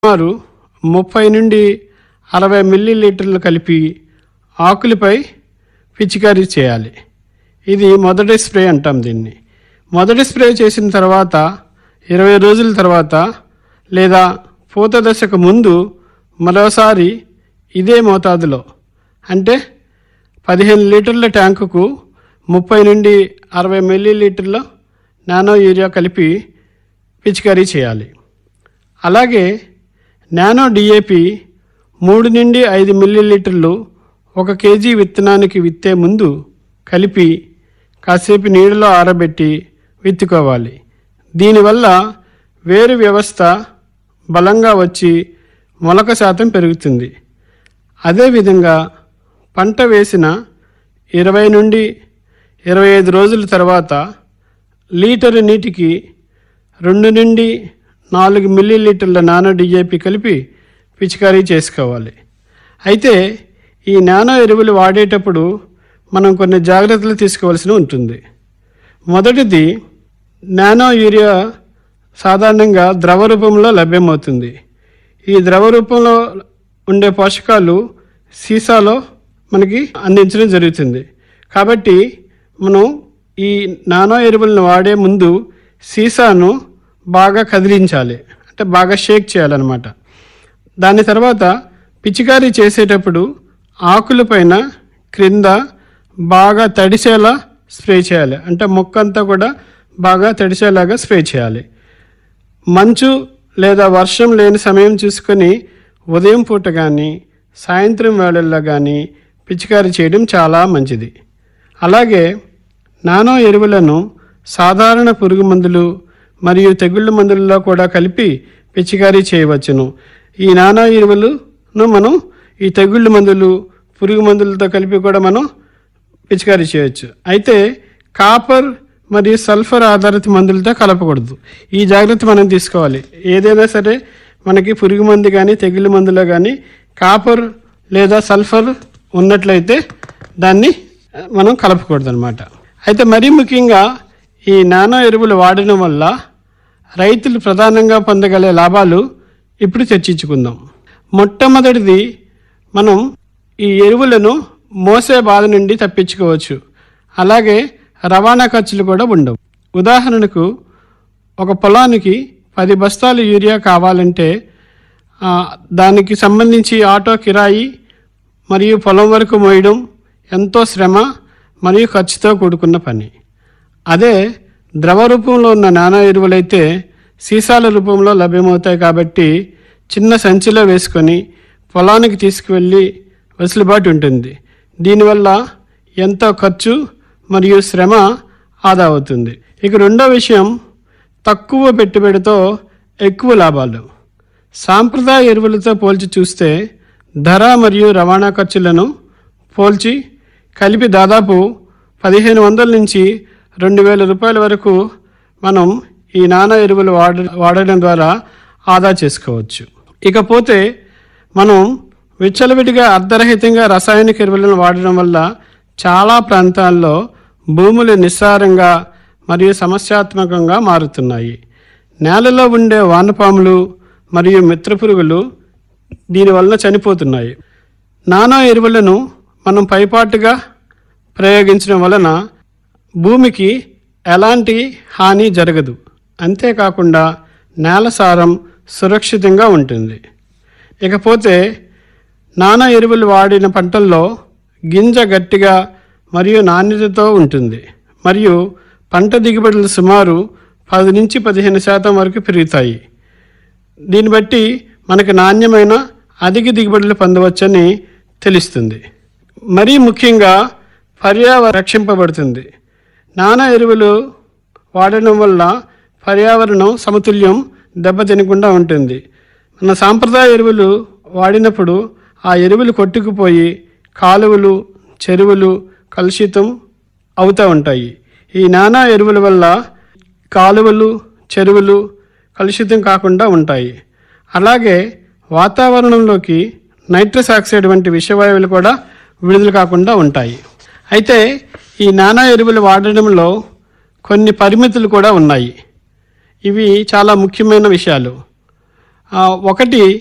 సుమారు ముప్పై నుండి అరవై మిల్లీలీటర్లు కలిపి ఆకులపై పిచికారీ చేయాలి ఇది మొదటి స్ప్రే అంటాం దీన్ని మొదటి స్ప్రే చేసిన తర్వాత ఇరవై రోజుల తర్వాత లేదా పూత దశకు ముందు మరోసారి ఇదే మోతాదులో అంటే పదిహేను లీటర్ల ట్యాంకుకు ముప్పై నుండి అరవై మిల్లీలీటర్ల నానో యూరియా కలిపి పిచికారీ చేయాలి అలాగే నానో డిఏపి మూడు నుండి ఐదు మిల్లీలీటర్లు ఒక కేజీ విత్తనానికి విత్తే ముందు కలిపి కాసేపు నీడలో ఆరబెట్టి విత్తుకోవాలి దీనివల్ల వేరు వ్యవస్థ బలంగా వచ్చి మొలక శాతం పెరుగుతుంది అదేవిధంగా పంట వేసిన ఇరవై నుండి ఇరవై ఐదు రోజుల తర్వాత లీటరు నీటికి రెండు నుండి నాలుగు మిల్లీలీటర్ల నానో డిఏపి కలిపి పిచికారీ చేసుకోవాలి అయితే ఈ నానో ఎరువులు వాడేటప్పుడు మనం కొన్ని జాగ్రత్తలు తీసుకోవాల్సి ఉంటుంది మొదటిది నానో యూరియా సాధారణంగా ద్రవ రూపంలో లభ్యమవుతుంది ఈ ద్రవ రూపంలో ఉండే పోషకాలు సీసాలో మనకి అందించడం జరుగుతుంది కాబట్టి మనం ఈ నానో ఎరువులను వాడే ముందు సీసాను బాగా కదిలించాలి అంటే బాగా షేక్ చేయాలన్నమాట దాని తర్వాత పిచికారీ చేసేటప్పుడు ఆకులపైన క్రింద బాగా తడిసేలా స్ప్రే చేయాలి అంటే మొక్క అంతా కూడా బాగా తడిసేలాగా స్ప్రే చేయాలి మంచు లేదా వర్షం లేని సమయం చూసుకొని ఉదయం పూట కానీ సాయంత్రం వేళల్లో కానీ పిచికారీ చేయడం చాలా మంచిది అలాగే నానో ఎరువులను సాధారణ పురుగు మందులు మరియు తెగుళ్ళ మందులలో కూడా కలిపి పిచికారీ చేయవచ్చును ఈ నానో ఎరువులను మనం ఈ తెగుళ్ళ మందులు పురుగు మందులతో కలిపి కూడా మనం పిచికారీ చేయొచ్చు అయితే కాపర్ మరియు సల్ఫర్ ఆధారిత మందులతో కలపకూడదు ఈ జాగ్రత్త మనం తీసుకోవాలి ఏదైనా సరే మనకి పురుగు మందు కానీ తెగులు మందులో కానీ కాపర్ లేదా సల్ఫర్ ఉన్నట్లయితే దాన్ని ఆ, మనం కలపకూడదు అనమాట అయితే మరీ ముఖ్యంగా ఈ నానో ఎరువులు వాడడం వల్ల రైతులు ప్రధానంగా పొందగలే లాభాలు ఇప్పుడు చర్చించుకుందాం మొట్టమొదటిది మనం ఈ ఎరువులను మోసే బాధ నుండి తప్పించుకోవచ్చు అలాగే రవాణా ఖర్చులు కూడా ఉండవు ఉదాహరణకు ఒక పొలానికి పది బస్తాలు యూరియా కావాలంటే ఆ, దానికి సంబంధించి ఆటో కిరాయి మరియు పొలం వరకు మోయడం ఎంతో శ్రమ మరియు ఖర్చుతో కూడుకున్న పని అదే ద్రవ రూపంలో ఉన్న నానా ఎరువులైతే సీసాల రూపంలో లభ్యమవుతాయి కాబట్టి చిన్న సంచిలో వేసుకొని పొలానికి తీసుకువెళ్ళి వెసులుబాటు ఉంటుంది దీనివల్ల ఎంతో ఖర్చు మరియు శ్రమ ఆదా అవుతుంది ఇక రెండో విషయం తక్కువ పెట్టుబడితో ఎక్కువ లాభాలు సాంప్రదాయ ఎరువులతో పోల్చి చూస్తే ధర మరియు రవాణా ఖర్చులను పోల్చి కలిపి దాదాపు పదిహేను వందల నుంచి రెండు వేల రూపాయల వరకు మనం ఈ నానా ఎరువులు వాడ వాడడం ద్వారా ఆదా చేసుకోవచ్చు ఇకపోతే మనం విచ్చలవిడిగా అర్ధరహితంగా రసాయనిక ఎరువులను వాడడం వల్ల చాలా ప్రాంతాల్లో భూములు నిస్సారంగా మరియు సమస్యాత్మకంగా మారుతున్నాయి నేలలో ఉండే వానపాములు మరియు మిత్రపురుగులు దీనివల్ల చనిపోతున్నాయి నానో ఎరువులను మనం పైపాటుగా ప్రయోగించడం వలన భూమికి ఎలాంటి హాని జరగదు అంతేకాకుండా నేల సారం సురక్షితంగా ఉంటుంది ఇకపోతే నానా ఎరువులు వాడిన పంటల్లో గింజ గట్టిగా మరియు నాణ్యతతో ఉంటుంది మరియు పంట దిగుబడులు సుమారు పది నుంచి పదిహేను శాతం వరకు పెరుగుతాయి దీన్ని బట్టి మనకు నాణ్యమైన అధిక దిగుబడులు పొందవచ్చని తెలుస్తుంది మరీ ముఖ్యంగా పర్యావరణ రక్షింపబడుతుంది నానా ఎరువులు వాడడం వల్ల పర్యావరణం సమతుల్యం దెబ్బతినకుండా ఉంటుంది మన సాంప్రదాయ ఎరువులు వాడినప్పుడు ఆ ఎరువులు కొట్టుకుపోయి కాలువలు చెరువులు కలుషితం అవుతూ ఉంటాయి ఈ నానా ఎరువుల వల్ల కాలువలు చెరువులు కలుషితం కాకుండా ఉంటాయి అలాగే వాతావరణంలోకి నైట్రస్ ఆక్సైడ్ వంటి విషవాయువులు కూడా విడుదల కాకుండా ఉంటాయి అయితే ఈ నానా ఎరువులు వాడడంలో కొన్ని పరిమితులు కూడా ఉన్నాయి ఇవి చాలా ముఖ్యమైన విషయాలు ఆ, ఒకటి